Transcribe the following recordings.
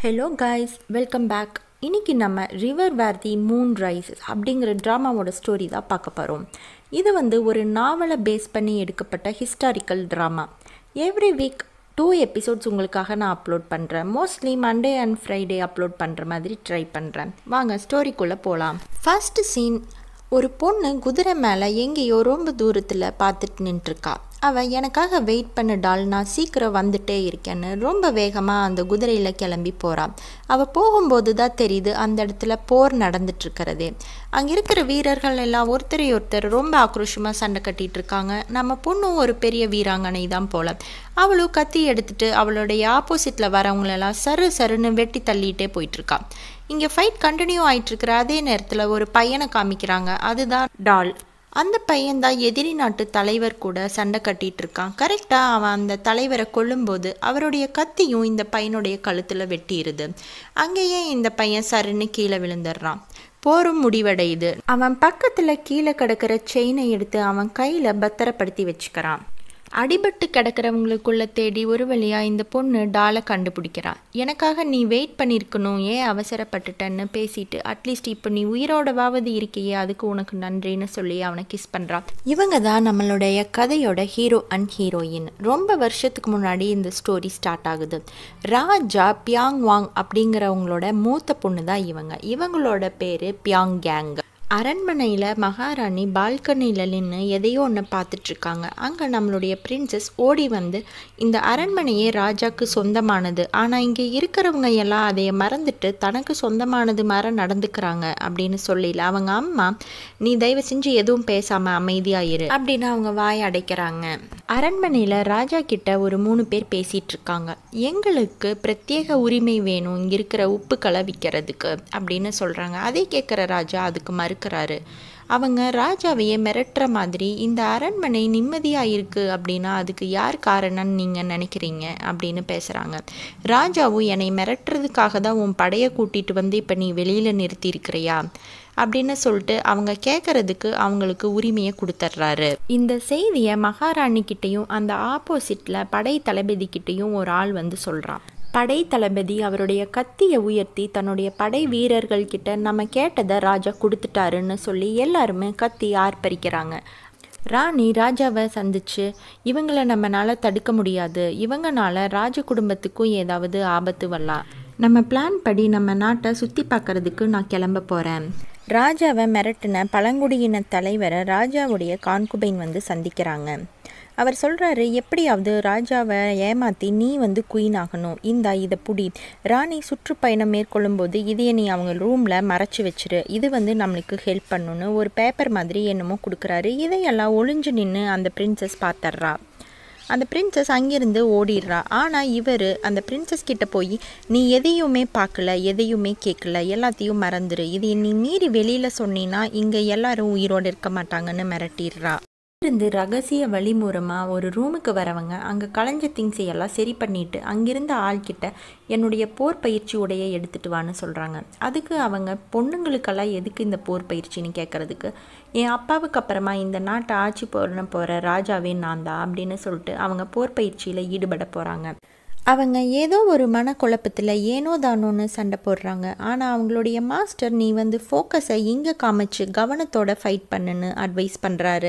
hello guys welcome back இன்னைக்கு நம்ம river where the moon rises அப்படிங்கிற ட்ராமாவோட ஸ்டோரி தான் பார்க்க போகிறோம் இது வந்து ஒரு நாவலை பேஸ் பண்ணி எடுக்கப்பட்ட historical drama every week two episodes உங்களுக்காக நான் அப்லோட் பண்ணுறேன் mostly Monday and Friday upload பண்ணுற மாதிரி ட்ரை பண்ணுறேன் வாங்க ஸ்டோரிக்குள்ளே போகலாம் ஃபர்ஸ்ட் சீன் ஒரு பொண்ணு குதிரை மேலே எங்கேயோ ரொம்ப தூரத்தில் பார்த்துட்டு நின்றுருக்கா அவள் எனக்காக வெயிட் பண்ணுடால் நான் சீக்கிரம் வந்துட்டே இருக்கேன்னு ரொம்ப வேகமாக அந்த குதிரையில் கிளம்பி போகிறான் அவள் போகும்போது தான் தெரியுது அந்த இடத்துல போர் நடந்துட்டுருக்கிறதே அங்கே இருக்கிற வீரர்கள் எல்லாம் ஒருத்தரை ஒருத்தர் ரொம்ப ஆக்ரோஷமாக சண்டை கட்டிகிட்டு இருக்காங்க நம்ம பொண்ணும் ஒரு பெரிய வீராங்கனை தான் போல அவளும் கத்தி எடுத்துட்டு அவளுடைய ஆப்போசிட்டில் வரவங்களெல்லாம் சரு சருன்னு வெட்டி தள்ளிட்டே போயிட்டுருக்கா இங்கே ஃபைட் கண்டினியூ ஆகிட்டுருக்கிற அதே நேரத்தில் ஒரு பையனை காமிக்கிறாங்க அதுதான் டால் அந்த பையன்தான் எதிரி நாட்டு தலைவர் கூட சண்டை கட்டிட்டு இருக்கான் கரெக்டாக அவன் அந்த தலைவரை கொல்லும்போது அவருடைய கத்தியும் இந்த பையனுடைய கழுத்தில் வெட்டிடுது அங்கேயே இந்த பையன் சருன்னு கீழே விழுந்துடுறான் போரும் முடிவடையுது அவன் பக்கத்தில் கீழே கிடக்கிற செயினை எடுத்து அவன் கையில் பத்திரப்படுத்தி வச்சுக்கிறான் அடிபட்டு கிடக்கிறவங்களுக்குள்ள தேடி ஒரு வழியாக இந்த பொண்ணு டாலை கண்டுபிடிக்கிறா எனக்காக நீ வெயிட் பண்ணியிருக்கணும் ஏன் அவசரப்பட்டுட்டேன்னு பேசிட்டு அட்லீஸ்ட் இப்போ நீ உயிரோடவாவது இருக்கையே அதுக்கு உனக்கு நன்றின்னு சொல்லி அவனை கிஸ் பண்ணுறான் இவங்க தான் நம்மளுடைய கதையோட ஹீரோ அண்ட் ஹீரோயின் ரொம்ப வருஷத்துக்கு முன்னாடி இந்த ஸ்டோரி ஸ்டார்ட் ஆகுது ராஜா பியாங் வாங் அப்படிங்கிறவங்களோட மூத்த பொண்ணு தான் இவங்க இவங்களோட பேர் பியாங் கேங் அரண்மனையில் மகாராணி பால்கனியில் நின்று எதையோ ஒன்று பார்த்துட்ருக்காங்க அங்கே நம்மளுடைய பிரின்சஸ் ஓடி வந்து இந்த அரண்மனையே ராஜாக்கு சொந்தமானது ஆனால் இங்கே இருக்கிறவங்க எல்லாம் அதை மறந்துட்டு தனக்கு சொந்தமானது மாதிரி நடந்துக்கிறாங்க அப்படின்னு சொல்லல அவங்க அம்மா நீ தயவு செஞ்சு எதுவும் பேசாமல் அமைதியாயிரு அப்படின்னு அவங்க வாய் அடைக்கிறாங்க அரண்மனையில் ராஜா கிட்ட ஒரு மூணு பேர் பேசிகிட்டு இருக்காங்க எங்களுக்கு பிரத்யேக உரிமை வேணும் இங்கே இருக்கிற உப்புக்களை விற்கிறதுக்கு அப்படின்னு சொல்கிறாங்க அதை கேட்குற ராஜா அதுக்கு மறு இருக்கிறாரு அவங்க ராஜாவையே மிரட்டுற மாதிரி இந்த அரண்மனை நிம்மதியாக இருக்குது அப்படின்னா அதுக்கு யார் காரணம்னு நீங்கள் நினைக்கிறீங்க அப்படின்னு பேசுகிறாங்க ராஜாவும் என்னை மிரட்டுறதுக்காக தான் உன் படையை கூட்டிகிட்டு வந்து இப்போ நீ வெளியில் நிறுத்தியிருக்கிறியா அப்படின்னு சொல்லிட்டு அவங்க கேட்கறதுக்கு அவங்களுக்கு உரிமையை கொடுத்துட்றாரு இந்த செய்தியை மகாராணி கிட்டேயும் அந்த ஆப்போசிட்டில் படை தளபதி கிட்டேயும் ஒரு ஆள் வந்து சொல்கிறான் படை தளபதி அவருடைய கத்தியை உயர்த்தி தன்னுடைய படை வீரர்கள் கிட்ட நம்ம கேட்டதை ராஜா கொடுத்துட்டாருன்னு சொல்லி எல்லாருமே கத்தி ஆர்ப்பரிக்கிறாங்க ராணி ராஜாவை சந்திச்சு இவங்கள நம்மளால் தடுக்க முடியாது இவங்கனால ராஜ குடும்பத்துக்கும் ஏதாவது ஆபத்து வரலாம் நம்ம பிளான் படி நம்ம நாட்டை சுற்றி பார்க்கறதுக்கு நான் கிளம்ப போகிறேன் ராஜாவை மிரட்டின பழங்குடியின தலைவரை ராஜாவுடைய கான்குபைன் வந்து சந்திக்கிறாங்க அவர் சொல்கிறாரு எப்படியாவது ராஜாவை ஏமாற்றி நீ வந்து குயின் ஆகணும் இந்தா இதை புடி ராணி சுற்றுப்பயணம் மேற்கொள்ளும்போது இதையை நீ அவங்க ரூமில் மறைச்சி வச்சிரு இது வந்து நம்மளுக்கு ஹெல்ப் பண்ணணும்னு ஒரு பேப்பர் மாதிரி என்னமோ கொடுக்குறாரு இதையெல்லாம் ஒளிஞ்சு நின்று அந்த பிரின்சஸ் பார்த்துட்றா அந்த பிரின்சஸ் அங்கேருந்து ஓடிடுறா ஆனால் இவர் அந்த பிரின்சஸ் கிட்ட போய் நீ எதையுமே பார்க்கல எதையுமே கேட்கல எல்லாத்தையும் மறந்துரு இது நீ மீறி வெளியில் சொன்னீன்னா இங்கே எல்லாரும் உயிரோடு இருக்க மாட்டாங்கன்னு மிரட்டிடுறா இருந்து ரகசிய வழி மூலமாக ஒரு ரூமுக்கு வரவங்க அங்கே களைஞ்ச திங்ஸை எல்லாம் சரி பண்ணிட்டு அங்கிருந்த ஆள்கிட்ட என்னுடைய போர் பயிற்சி உடைய எடுத்துட்டு வான்னு சொல்கிறாங்க அதுக்கு அவங்க பொண்ணுங்களுக்கெல்லாம் எதுக்கு இந்த போர் பயிற்சின்னு கேட்குறதுக்கு என் அப்பாவுக்கு அப்புறமா இந்த நாட்டை ஆட்சி போன போகிற ராஜாவே நான் தான் அப்படின்னு சொல்லிட்டு அவங்க போர் பயிற்சியில் ஈடுபட போகிறாங்க அவங்க ஏதோ ஒரு மனக்குழப்பத்தில் ஏனோ தானோன்னு சண்டை போடுறாங்க ஆனால் அவங்களுடைய மாஸ்டர் நீ வந்து ஃபோக்கஸை இங்கே காமிச்சு கவனத்தோட ஃபைட் பண்ணுன்னு அட்வைஸ் பண்ணுறாரு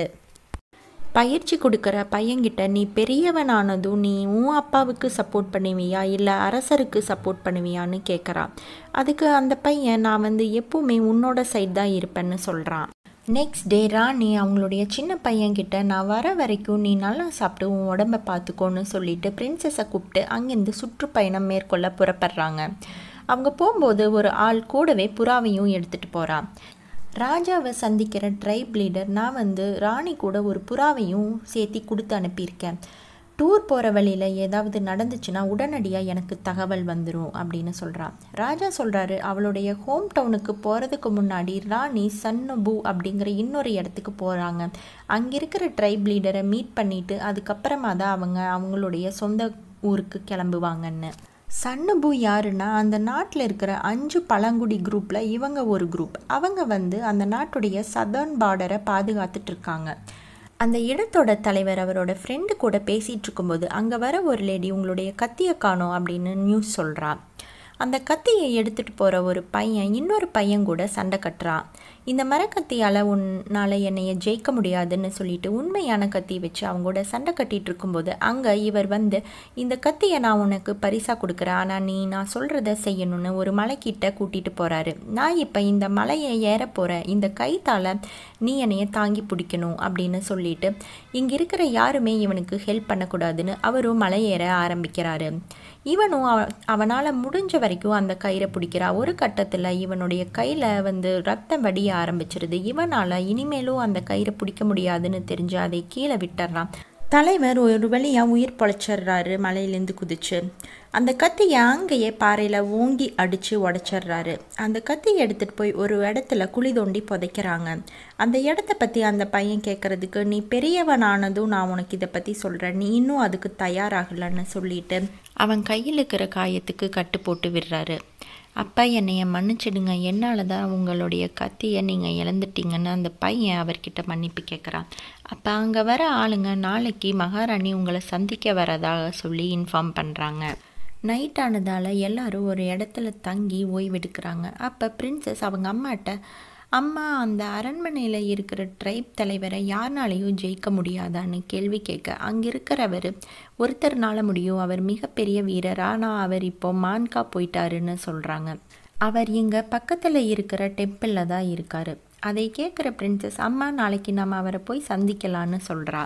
பயிற்சி கொடுக்குற பையன்கிட்ட நீ பெரியவனானதும் நீ உன் அப்பாவுக்கு சப்போர்ட் பண்ணுவியா இல்லை அரசருக்கு சப்போர்ட் பண்ணுவியான்னு கேட்குறான் அதுக்கு அந்த பையன் நான் வந்து எப்பவுமே உன்னோட சைட் தான் இருப்பேன்னு சொல்கிறான் நெக்ஸ்ட் டே ராணி அவங்களுடைய சின்ன பையன்கிட்ட நான் வர வரைக்கும் நீ நல்லா சாப்பிட்டு உன் உடம்பை பார்த்துக்கோன்னு சொல்லிட்டு பிரின்சஸை கூப்பிட்டு அங்கேருந்து சுற்றுப்பயணம் மேற்கொள்ள புறப்படுறாங்க அவங்க போகும்போது ஒரு ஆள் கூடவே புறாவையும் எடுத்துகிட்டு போகிறான் ராஜாவை சந்திக்கிற ட்ரைப் லீடர் நான் வந்து ராணி கூட ஒரு புறாவையும் சேர்த்தி கொடுத்து அனுப்பியிருக்கேன் டூர் போகிற வழியில் ஏதாவது நடந்துச்சுன்னா உடனடியாக எனக்கு தகவல் வந்துடும் அப்படின்னு சொல்கிறான் ராஜா சொல்கிறாரு அவளுடைய ஹோம் டவுனுக்கு போகிறதுக்கு முன்னாடி ராணி சன்னபு அப்படிங்கிற இன்னொரு இடத்துக்கு போகிறாங்க அங்கே இருக்கிற ட்ரைப் லீடரை மீட் பண்ணிவிட்டு அதுக்கப்புறமா தான் அவங்க அவங்களுடைய சொந்த ஊருக்கு கிளம்புவாங்கன்னு சன்னபு யாருன்னா அந்த நாட்டில் இருக்கிற அஞ்சு பழங்குடி குரூப்பில் இவங்க ஒரு குரூப் அவங்க வந்து அந்த நாட்டுடைய சதர்ன் பார்டரை பாதுகாத்துட்டு இருக்காங்க அந்த இடத்தோட தலைவர் அவரோட ஃப்ரெண்டு கூட பேசிகிட்டு இருக்கும்போது அங்கே வர ஒரு லேடி உங்களுடைய கத்தியை காணோம் அப்படின்னு நியூஸ் சொல்கிறா அந்த கத்தியை எடுத்துகிட்டு போகிற ஒரு பையன் இன்னொரு பையன் கூட சண்டை கட்டுறான் இந்த மரக்கத்தியால் உன்னால் என்னைய ஜெயிக்க முடியாதுன்னு சொல்லிட்டு உண்மையான கத்தி வச்சு அவங்க கூட சண்டை கட்டிகிட்டு இருக்கும்போது அங்கே இவர் வந்து இந்த கத்தியை நான் உனக்கு பரிசாக கொடுக்குறேன் ஆனால் நீ நான் சொல்கிறத செய்யணும்னு ஒரு மலைக்கிட்ட கூட்டிகிட்டு போகிறாரு நான் இப்போ இந்த மலையை ஏற போகிறேன் இந்த கைத்தால் நீ என்னைய தாங்கி பிடிக்கணும் அப்படின்னு சொல்லிட்டு இங்கே இருக்கிற யாருமே இவனுக்கு ஹெல்ப் பண்ணக்கூடாதுன்னு அவரும் மலை ஏற ஆரம்பிக்கிறாரு இவனும் அவ அவனால் முடிஞ்ச வரைக்கும் அந்த கயிறை பிடிக்கிறா ஒரு கட்டத்தில் இவனுடைய கையில் வந்து ரத்தம் வடிய ஆரம்பிச்சிருது இவனால் இனிமேலும் அந்த கயிறை பிடிக்க முடியாதுன்னு தெரிஞ்சு அதை கீழே விட்டுறான் தலைவர் ஒரு வழியாக உயிர் பொழைச்சிட்றாரு மலையிலேருந்து குதிச்சு அந்த கத்தியை அங்கேயே பாறையில் ஓங்கி அடித்து உடச்சிட்றாரு அந்த கத்தியை எடுத்துகிட்டு போய் ஒரு இடத்துல குழி தோண்டி புதைக்கிறாங்க அந்த இடத்த பற்றி அந்த பையன் கேட்குறதுக்கு நீ பெரியவனானதும் நான் உனக்கு இதை பற்றி சொல்கிறேன் நீ இன்னும் அதுக்கு தயாராகலன்னு சொல்லிட்டு அவன் கையில் இருக்கிற காயத்துக்கு கட்டு போட்டு விடுறாரு அப்பா என்னைய மன்னிச்சிடுங்க என்னால் தான் உங்களுடைய கத்தியை நீங்கள் இழந்துட்டீங்கன்னு அந்த பையன் அவர்கிட்ட மன்னிப்பு கேட்குறான் அப்போ அங்கே வர ஆளுங்க நாளைக்கு மகாராணி உங்களை சந்திக்க வரதாக சொல்லி இன்ஃபார்ம் பண்ணுறாங்க நைட் ஆனதால் எல்லாரும் ஒரு இடத்துல தங்கி ஓய்வெடுக்கிறாங்க அப்போ பிரின்சஸ் அவங்க அம்மாட்ட அம்மா அந்த அரண்மனையில் இருக்கிற ட்ரைப் தலைவரை யாருனாலையும் ஜெயிக்க முடியாதான்னு கேள்வி கேட்க அங்கே இருக்கிறவர் ஒருத்தர்னால முடியும் அவர் மிகப்பெரிய வீரர் ஆனால் அவர் இப்போ மான்கா போயிட்டாருன்னு சொல்கிறாங்க அவர் இங்கே பக்கத்தில் இருக்கிற டெம்பிளில் தான் இருக்கார் அதை கேட்குற பிரின்சஸ் அம்மா நாளைக்கு நம்ம அவரை போய் சந்திக்கலான்னு சொல்கிறா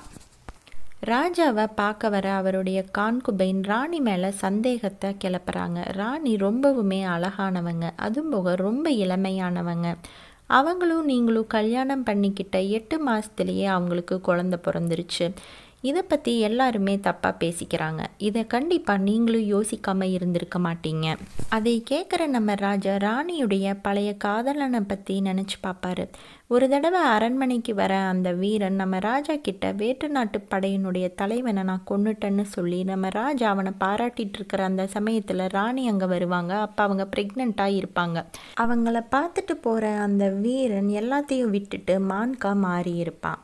ராஜாவை பார்க்க வர அவருடைய கான்குபைன் ராணி மேலே சந்தேகத்தை கிளப்புறாங்க ராணி ரொம்பவுமே அழகானவங்க அதுவும் போக ரொம்ப இளமையானவங்க அவங்களும் நீங்களும் கல்யாணம் பண்ணிக்கிட்ட எட்டு மாதத்துலேயே அவங்களுக்கு குழந்த பிறந்துருச்சு இதை பற்றி எல்லாருமே தப்பாக பேசிக்கிறாங்க இதை கண்டிப்பாக நீங்களும் யோசிக்காமல் இருந்திருக்க மாட்டீங்க அதை கேட்குற நம்ம ராஜா ராணியுடைய பழைய காதலனை பற்றி நினச்சி பார்ப்பாரு ஒரு தடவை அரண்மனைக்கு வர அந்த வீரன் நம்ம ராஜா கிட்ட வேற்று நாட்டு படையினுடைய தலைவனை நான் கொண்டுட்டேன்னு சொல்லி நம்ம ராஜா அவனை பாராட்டிட்டு இருக்கிற அந்த சமயத்தில் ராணி அங்கே வருவாங்க அப்போ அவங்க ப்ரெக்னெண்ட்டாக இருப்பாங்க அவங்கள பார்த்துட்டு போகிற அந்த வீரன் எல்லாத்தையும் விட்டுட்டு மான்கா மாறி இருப்பான்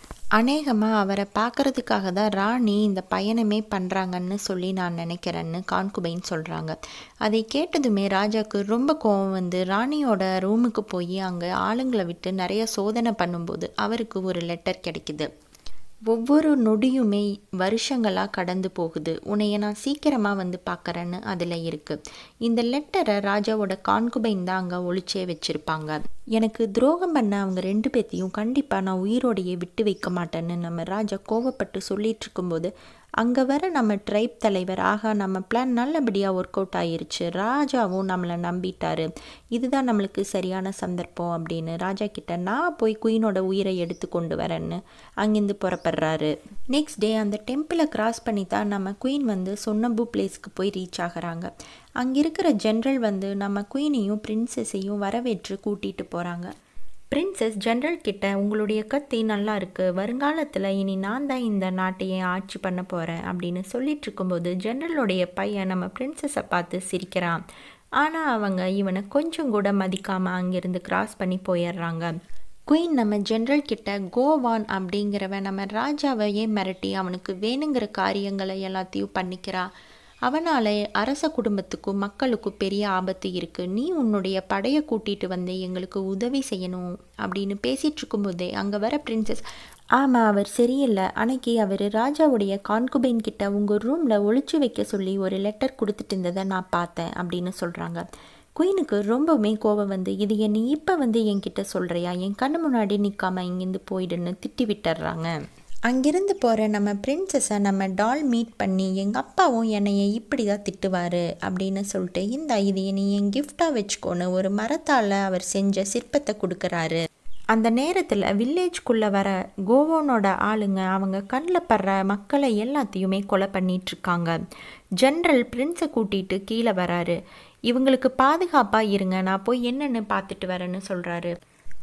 அநேகமாக அவரை பார்க்கறதுக்காக தான் ராணி இந்த பயணமே பண்ணுறாங்கன்னு சொல்லி நான் நினைக்கிறேன்னு கான்குபைன் சொல்கிறாங்க அதை கேட்டதுமே ராஜாவுக்கு ரொம்ப கோவம் வந்து ராணியோட ரூமுக்கு போய் அங்கே ஆளுங்களை விட்டு நிறைய சோதனை பண்ணும்போது அவருக்கு ஒரு லெட்டர் கிடைக்குது ஒவ்வொரு நொடியுமே வருஷங்களாக கடந்து போகுது உன்னைய நான் சீக்கிரமாக வந்து பார்க்குறேன்னு அதில் இருக்குது இந்த லெட்டரை ராஜாவோட கான்குபைன் தான் அங்கே ஒழிச்சே வச்சுருப்பாங்க எனக்கு துரோகம் பண்ண அவங்க ரெண்டு பேர்த்தையும் கண்டிப்பாக நான் உயிரோடையே விட்டு வைக்க மாட்டேன்னு நம்ம ராஜா கோவப்பட்டு சொல்லிட்டு இருக்கும்போது அங்கே வர நம்ம ட்ரைப் தலைவர் ஆகா நம்ம பிளான் நல்லபடியாக ஒர்க் அவுட் ஆயிருச்சு ராஜாவும் நம்மளை நம்பிட்டாரு இதுதான் நம்மளுக்கு சரியான சந்தர்ப்பம் அப்படின்னு ராஜா கிட்ட நான் போய் குயினோட உயிரை எடுத்து கொண்டு வரேன்னு அங்கேருந்து புறப்படுறாரு நெக்ஸ்ட் டே அந்த டெம்பிளை கிராஸ் பண்ணி தான் நம்ம குயின் வந்து சொன்னபு பிளேஸ்க்கு போய் ரீச் ஆகுறாங்க அங்கே இருக்கிற ஜென்ரல் வந்து நம்ம குயினையும் பிரின்சஸையும் வரவேற்று கூட்டிகிட்டு போகிறாங்க பிரின்சஸ் ஜென்ரல் கிட்ட உங்களுடைய கத்தி நல்லா இருக்குது வருங்காலத்தில் இனி நான் தான் இந்த நாட்டையே ஆட்சி பண்ண போகிறேன் அப்படின்னு சொல்லிட்டு இருக்கும்போது ஜென்ரலுடைய பையன் நம்ம பிரின்சஸை பார்த்து சிரிக்கிறான் ஆனால் அவங்க இவனை கொஞ்சம் கூட மதிக்காமல் அங்கேருந்து கிராஸ் பண்ணி போயிடுறாங்க குயின் நம்ம ஜென்ரல் கிட்ட கோவான் அப்படிங்கிறவன் நம்ம ராஜாவையே மிரட்டி அவனுக்கு வேணுங்கிற காரியங்களை எல்லாத்தையும் பண்ணிக்கிறா அவனால் அரச குடும்பத்துக்கும் மக்களுக்கும் பெரிய ஆபத்து இருக்குது நீ உன்னுடைய படையை கூட்டிகிட்டு வந்து எங்களுக்கு உதவி செய்யணும் அப்படின்னு பேசிகிட்டு இருக்கும்போதே அங்கே வர பிரின்சஸ் ஆமாம் அவர் சரியில்லை அன்னைக்கு அவர் ராஜாவுடைய கான்குபைன் கிட்ட உங்கள் ரூமில் ஒழிச்சு வைக்க சொல்லி ஒரு லெட்டர் கொடுத்துட்டு இருந்ததை நான் பார்த்தேன் அப்படின்னு சொல்கிறாங்க குயினுக்கு ரொம்பவுமே கோபம் வந்து இது என்னை இப்போ வந்து என்கிட்ட சொல்கிறியா என் கண்ணு முன்னாடி நிற்காம இங்கேருந்து போயிடுன்னு திட்டி விட்டுறாங்க அங்கிருந்து போகிற நம்ம பிரின்சஸை நம்ம டால் மீட் பண்ணி எங்கள் அப்பாவும் என்னைய இப்படி தான் திட்டுவார் அப்படின்னு சொல்லிட்டு இந்த இது நீ என் கிஃப்டாக வச்சுக்கோன்னு ஒரு மரத்தால் அவர் செஞ்ச சிற்பத்தை கொடுக்குறாரு அந்த நேரத்தில் வில்லேஜ்குள்ளே வர கோவோனோட ஆளுங்க அவங்க கண்ணில் படுற மக்களை எல்லாத்தையுமே கொலை பண்ணிகிட்ருக்காங்க ஜென்ரல் பிரின்ஸை கூட்டிகிட்டு கீழே வராரு இவங்களுக்கு பாதுகாப்பாக இருங்க நான் போய் என்னென்னு பார்த்துட்டு வரேன்னு சொல்கிறாரு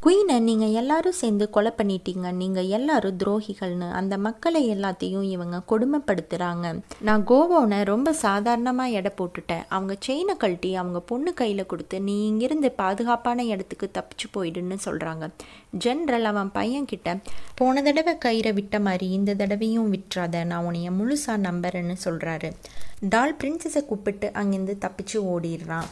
குயினை நீங்கள் எல்லாரும் சேர்ந்து கொலை பண்ணிட்டீங்க நீங்கள் எல்லாரும் துரோகிகள்னு அந்த மக்களை எல்லாத்தையும் இவங்க கொடுமைப்படுத்துகிறாங்க நான் கோவோனை ரொம்ப சாதாரணமாக எடை போட்டுட்டேன் அவங்க செயினை கழட்டி அவங்க பொண்ணு கையில் கொடுத்து நீ இங்கிருந்து பாதுகாப்பான இடத்துக்கு தப்பிச்சு போயிடுன்னு சொல்கிறாங்க ஜென்ரல் அவன் பையன்கிட்ட போன தடவை கயிறை விட்ட மாதிரி இந்த தடவையும் விட்டுறாத நான் உன்னைய முழுசாக நம்புறேன்னு சொல்கிறாரு டால் பிரின்சஸை கூப்பிட்டு அங்கேருந்து தப்பிச்சு ஓடிடுறான்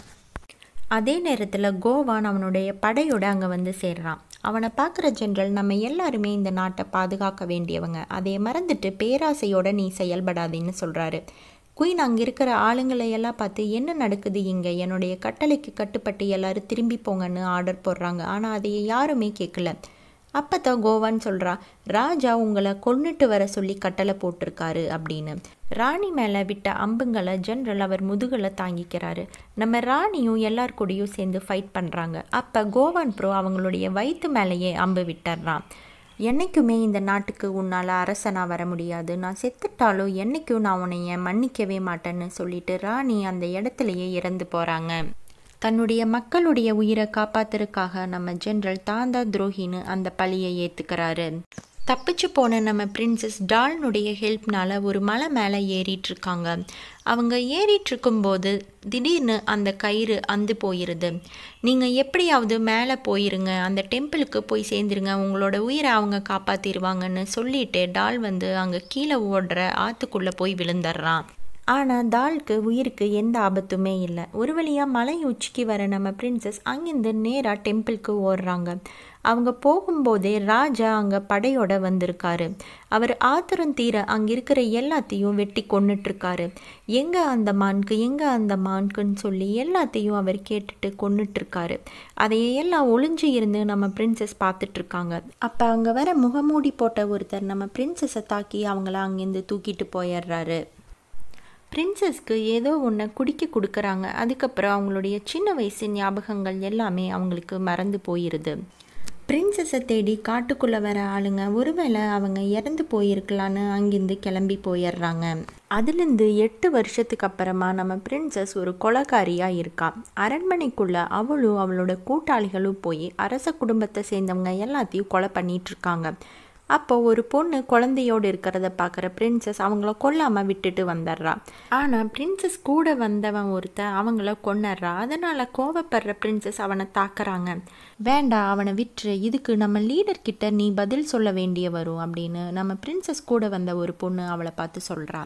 அதே நேரத்தில் கோவான் அவனுடைய படையோட அங்கே வந்து சேர்றான் அவனை பார்க்குற ஜென்ரல் நம்ம எல்லாருமே இந்த நாட்டை பாதுகாக்க வேண்டியவங்க அதை மறந்துட்டு பேராசையோட நீ செயல்படாதேன்னு சொல்கிறாரு குயின் அங்கே இருக்கிற ஆளுங்களை எல்லாம் பார்த்து என்ன நடக்குது இங்கே என்னுடைய கட்டளைக்கு கட்டுப்பட்டு எல்லாரும் திரும்பி போங்கன்னு ஆர்டர் போடுறாங்க ஆனால் அதை யாருமே கேட்கல அப்போ தான் கோவான் சொல்கிறா ராஜா உங்களை கொன்னுட்டு வர சொல்லி கட்டளை போட்டிருக்காரு அப்படின்னு ராணி மேலே விட்ட அம்புங்களை ஜென்ரல் அவர் முதுகில் தாங்கிக்கிறாரு நம்ம ராணியும் எல்லார் கூடயும் சேர்ந்து ஃபைட் பண்ணுறாங்க அப்போ கோவான் ப்ரோ அவங்களுடைய வயிற்று மேலேயே அம்பு விட்டுறான் என்றைக்குமே இந்த நாட்டுக்கு உன்னால் அரசனாக வர முடியாது நான் செத்துட்டாலும் என்றைக்கும் நான் உன்னைய மன்னிக்கவே மாட்டேன்னு சொல்லிட்டு ராணி அந்த இடத்துலையே இறந்து போகிறாங்க தன்னுடைய மக்களுடைய உயிரை காப்பாத்துறதுக்காக நம்ம ஜென்ரல் தாந்தா துரோகின்னு அந்த பழியை ஏற்றுக்கிறாரு தப்பிச்சு போன நம்ம பிரின்சஸ் டால்னுடைய ஹெல்ப்னால ஒரு மலை மேலே ஏறிட்டு இருக்காங்க அவங்க ஏறிட்டு இருக்கும்போது திடீர்னு அந்த கயிறு அந்து போயிருது நீங்கள் எப்படியாவது மேலே போயிருங்க அந்த டெம்பிளுக்கு போய் சேர்ந்துருங்க உங்களோட உயிரை அவங்க காப்பாற்றிடுவாங்கன்னு சொல்லிட்டு டால் வந்து அங்கே கீழே ஓடுற ஆற்றுக்குள்ளே போய் விழுந்துடுறான் ஆனால் தால்க்கு உயிருக்கு எந்த ஆபத்துமே இல்லை ஒரு வழியாக மலை உச்சிக்கு வர நம்ம பிரின்சஸ் அங்கேருந்து நேராக டெம்பிளுக்கு ஓடுறாங்க அவங்க போகும்போதே ராஜா அங்கே படையோட வந்திருக்காரு அவர் ஆத்திரம் தீர அங்கே இருக்கிற எல்லாத்தையும் வெட்டி கொன்னுட்ருக்காரு எங்கே அந்த மான்க்கு எங்கே அந்த மான்க்குன்னு சொல்லி எல்லாத்தையும் அவர் கேட்டுட்டு கொன்னுட்ருக்காரு அதையெல்லாம் ஒளிஞ்சு இருந்து நம்ம பிரின்சஸ் பார்த்துட்ருக்காங்க அப்போ அங்கே வர முகமூடி போட்ட ஒருத்தர் நம்ம பிரின்சஸை தாக்கி அவங்கள அங்கேருந்து தூக்கிட்டு போயிடுறாரு பிரின்சஸ்க்கு ஏதோ ஒன்று குடிக்க கொடுக்குறாங்க அதுக்கப்புறம் அவங்களுடைய சின்ன வயசு ஞாபகங்கள் எல்லாமே அவங்களுக்கு மறந்து போயிடுது பிரின்சஸை தேடி காட்டுக்குள்ளே வர ஆளுங்க ஒருவேளை அவங்க இறந்து போயிருக்கலான்னு அங்கேருந்து கிளம்பி போயிடுறாங்க அதுலேருந்து எட்டு வருஷத்துக்கு அப்புறமா நம்ம பிரின்சஸ் ஒரு கொலகாரியாக இருக்கா அரண்மனைக்குள்ளே அவளும் அவளோட கூட்டாளிகளும் போய் அரச குடும்பத்தை சேர்ந்தவங்க எல்லாத்தையும் கொலை பண்ணிகிட்ருக்காங்க அப்போ ஒரு பொண்ணு குழந்தையோடு இருக்கிறத பார்க்குற பிரின்சஸ் அவங்கள கொல்லாமல் விட்டுட்டு வந்துடுறா ஆனால் பிரின்சஸ் கூட வந்தவன் ஒருத்தன் அவங்கள கொண்டுடுறா அதனால் கோவப்படுற பிரின்சஸ் அவனை தாக்குறாங்க வேண்டாம் அவனை விட்டுரு இதுக்கு நம்ம லீடர் கிட்ட நீ பதில் சொல்ல வேண்டிய வரும் அப்படின்னு நம்ம பிரின்சஸ் கூட வந்த ஒரு பொண்ணு அவளை பார்த்து சொல்கிறா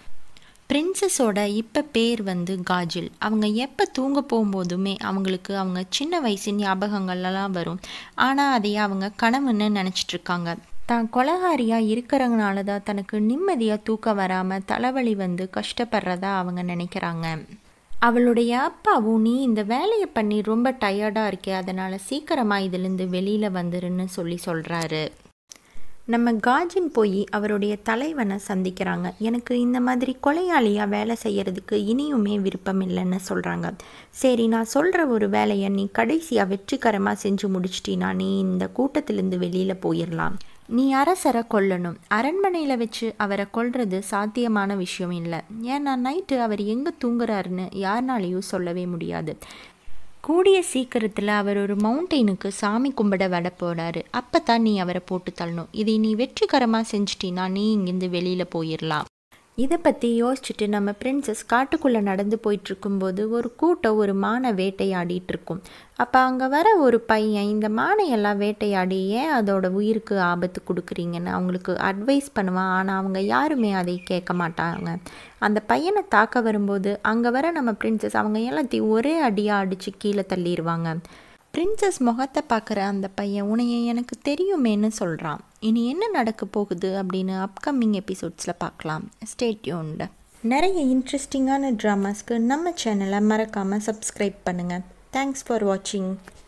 பிரின்சஸோட இப்போ பேர் வந்து காஜில் அவங்க எப்போ தூங்க போகும்போதுமே அவங்களுக்கு அவங்க சின்ன வயசு ஞாபகங்கள்லாம் வரும் ஆனால் அதையே அவங்க கனவுன்னு நினச்சிட்ருக்காங்க தான் கொலகாரியாக இருக்கிறதுனால தான் தனக்கு நிம்மதியாக தூக்கம் வராமல் தலைவலி வந்து கஷ்டப்படுறதா அவங்க நினைக்கிறாங்க அவளுடைய அப்பாவும் நீ இந்த வேலையை பண்ணி ரொம்ப டயர்டாக இருக்கே அதனால் சீக்கிரமாக இதுலேருந்து வெளியில் வந்துருன்னு சொல்லி சொல்கிறாரு நம்ம காஜின் போய் அவருடைய தலைவனை சந்திக்கிறாங்க எனக்கு இந்த மாதிரி கொலையாளியாக வேலை செய்யறதுக்கு இனியுமே விருப்பம் இல்லைன்னு சொல்கிறாங்க சரி நான் சொல்கிற ஒரு வேலையை நீ கடைசியாக வெற்றிகரமாக செஞ்சு முடிச்சிட்டினா நீ இந்த கூட்டத்திலேருந்து வெளியில் போயிடலாம் நீ அரசரை கொல்லணும் அரண்மனையில் வச்சு அவரை கொல்றது சாத்தியமான விஷயம் இல்லை ஏன்னா நைட்டு அவர் எங்கே தூங்குறாருன்னு யாருனாலையும் சொல்லவே முடியாது கூடிய சீக்கிரத்தில் அவர் ஒரு மவுண்டெயினுக்கு சாமி கும்பிட வட போகிறாரு அப்போ தான் நீ அவரை போட்டு தள்ளணும் இதை நீ வெற்றிகரமாக செஞ்சிட்டினா நீ இங்கேருந்து வெளியில் போயிடலாம் இதை பற்றி யோசிச்சுட்டு நம்ம பிரின்சஸ் காட்டுக்குள்ளே நடந்து போயிட்டுருக்கும்போது ஒரு கூட்டம் ஒரு மானை வேட்டையாடிட்டு இருக்கும் அப்போ அங்கே வர ஒரு பையன் இந்த மானையெல்லாம் வேட்டையாடி ஏன் அதோட உயிருக்கு ஆபத்து கொடுக்குறீங்கன்னு அவங்களுக்கு அட்வைஸ் பண்ணுவான் ஆனால் அவங்க யாருமே அதை கேட்க மாட்டாங்க அந்த பையனை தாக்க வரும்போது அங்கே வர நம்ம பிரின்சஸ் அவங்க எல்லாத்தையும் ஒரே அடியாக அடித்து கீழே தள்ளிடுவாங்க பிரின்சஸ் முகத்தை பார்க்குற அந்த பையன் உன்னைய எனக்கு தெரியுமேன்னு சொல்கிறான் இனி என்ன நடக்க போகுது அப்படின்னு அப்கமிங் எபிசோட்ஸில் பார்க்கலாம் ஸ்டேட்யூன்டு நிறைய இன்ட்ரெஸ்டிங்கான ட்ராமாஸ்க்கு நம்ம சேனலை மறக்காமல் சப்ஸ்கிரைப் பண்ணுங்கள் தேங்க்ஸ் ஃபார் வாட்சிங்